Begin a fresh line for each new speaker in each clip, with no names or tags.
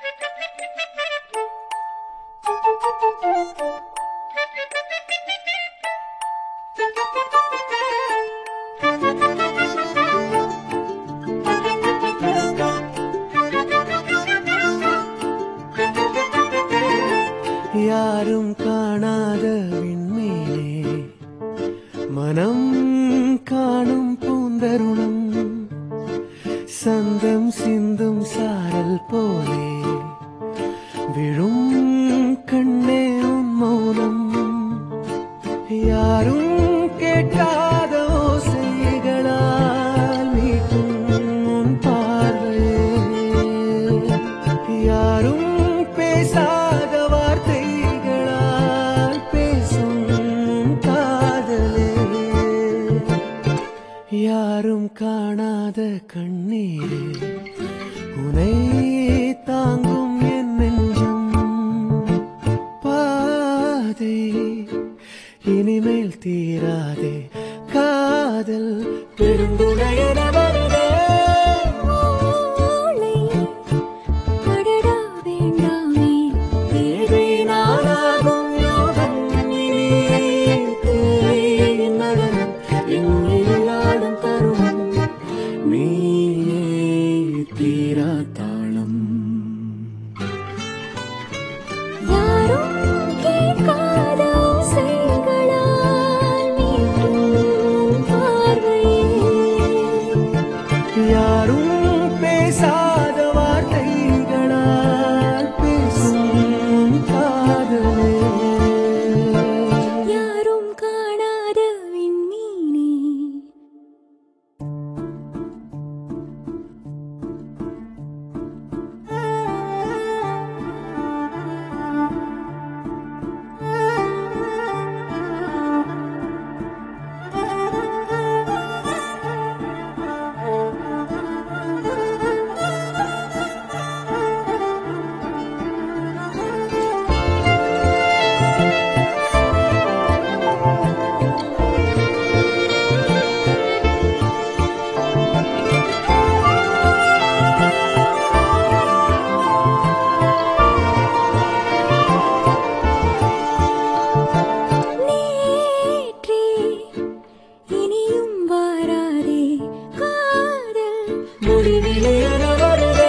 யாரும் காணாத விண்மீனே மனம் காணும் பூந்தருணம் சந்தம் சிந்தும் சாரல் போலே விழும் கண்ணே உன் மௌனம் யாரும் கேட்காத ஓசைகளால் மீட்டும் உன் பார்வையே யாரும் பேசாத வார்த்தைகளால் பேசும் உன் காதலே யாரும் காணாத கண்ணீரே உனை தாங்கும் என் நெஞ்சம் பாதை இனிமேல் தீராதே காதல் பெருந்துணையென வருதே
ஓலை அடடா வேண்டாமே
தேவை நாளாகும் யோகம் இனி தேயின் நடனம் என் உயிராடும் தருணம் நீயே தீரா தாளம்
யாரும் கேட்காத ஓசைகளால் மீட்டும் பார்வையே
யாரும் பேசாத வார்த்தைகளால் பேசும் காதலே
யாரும் காணாத விண்மீனே நேற்றே இனியும் வாராதே காதல்
முடிவிலே என வருதே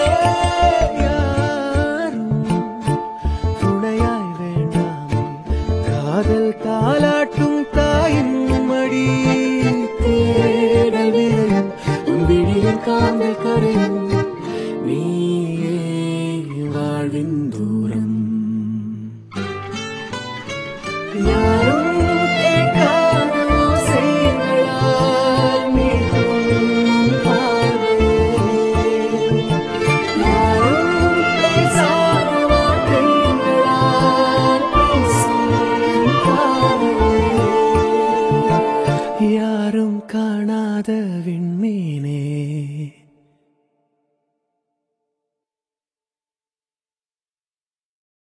யாரும் துணையாய் வேண்டாமே காதல் தாலாட்டும் தாயின் மடி தேடல் விரையும் உன் விழியின் காந்தல் கரையும் நீயே வாழ்வின் தூரம் யாரும் கேட்காத ஓசைகளால் மீட்டும் பார்வையே. யாரும் பேசாத வார்த்தைகளால் பேசும் காதலே. யாரும் காணாத